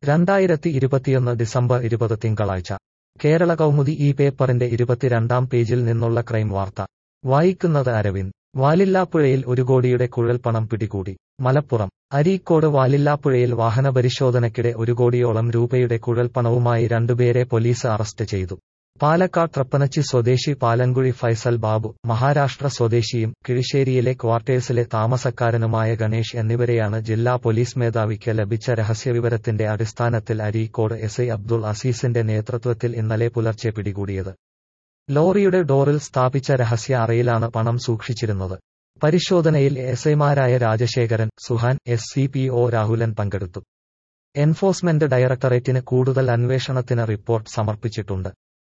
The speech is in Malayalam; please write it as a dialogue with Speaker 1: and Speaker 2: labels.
Speaker 1: രണ്ടായിരത്തി ഇരുപത്തിയൊന്ന് ഡിസംബർ ഇരുപത് തിങ്കളാഴ്ച കേരള കൗമുദി ഈ പേപ്പറിന്റെ ഇരുപത്തിരണ്ടാം പേജിൽ നിന്നുള്ള ക്രൈം വാർത്ത വായിക്കുന്നത് അരവിന്ദ് വാലില്ലാപ്പുഴയിൽ ഒരു കോടിയുടെ കുഴൽപ്പണം പിടികൂടി മലപ്പുറം അരീക്കോട് വാലില്ലാപ്പുഴയിൽ വാഹനപരിശോധനയ്ക്കിടെ ഒരു കോടിയോളം രൂപയുടെ കുഴൽപ്പണവുമായി രണ്ടുപേരെ പോലീസ് അറസ്റ്റ് ചെയ്തു പാലക്കാട് ട്രപ്പനച്ചി സ്വദേശി പാലൻകുഴി ഫൈസൽ ബാബു മഹാരാഷ്ട്ര സ്വദേശിയും കിഴിശ്ശേരിയിലെ ക്വാർട്ടേഴ്സിലെ താമസക്കാരനുമായ ഗണേഷ് എന്നിവരെയാണ് ജില്ലാ പോലീസ് മേധാവിക്ക് ലഭിച്ച രഹസ്യവിവരത്തിന്റെ അടിസ്ഥാനത്തിൽ അരീക്കോട് എസ് ഐ അബ്ദുൾ അസീസിന്റെ നേതൃത്വത്തിൽ ഇന്നലെ പുലർച്ചെ പിടികൂടിയത് ലോറിയുടെ ഡോറിൽ സ്ഥാപിച്ച രഹസ്യ അറയിലാണ് പണം സൂക്ഷിച്ചിരുന്നത് പരിശോധനയിൽ എസ് ഐമാരായ Rajasekharan Suhan S C P O Rahulan പങ്കെടുത്തു എൻഫോഴ്സ്മെന്റ് ഡയറക്ടറേറ്റിന് കൂടുതൽ അന്വേഷണത്തിന് റിപ്പോർട്ട് സമർപ്പിച്ചിട്ടുണ്ട്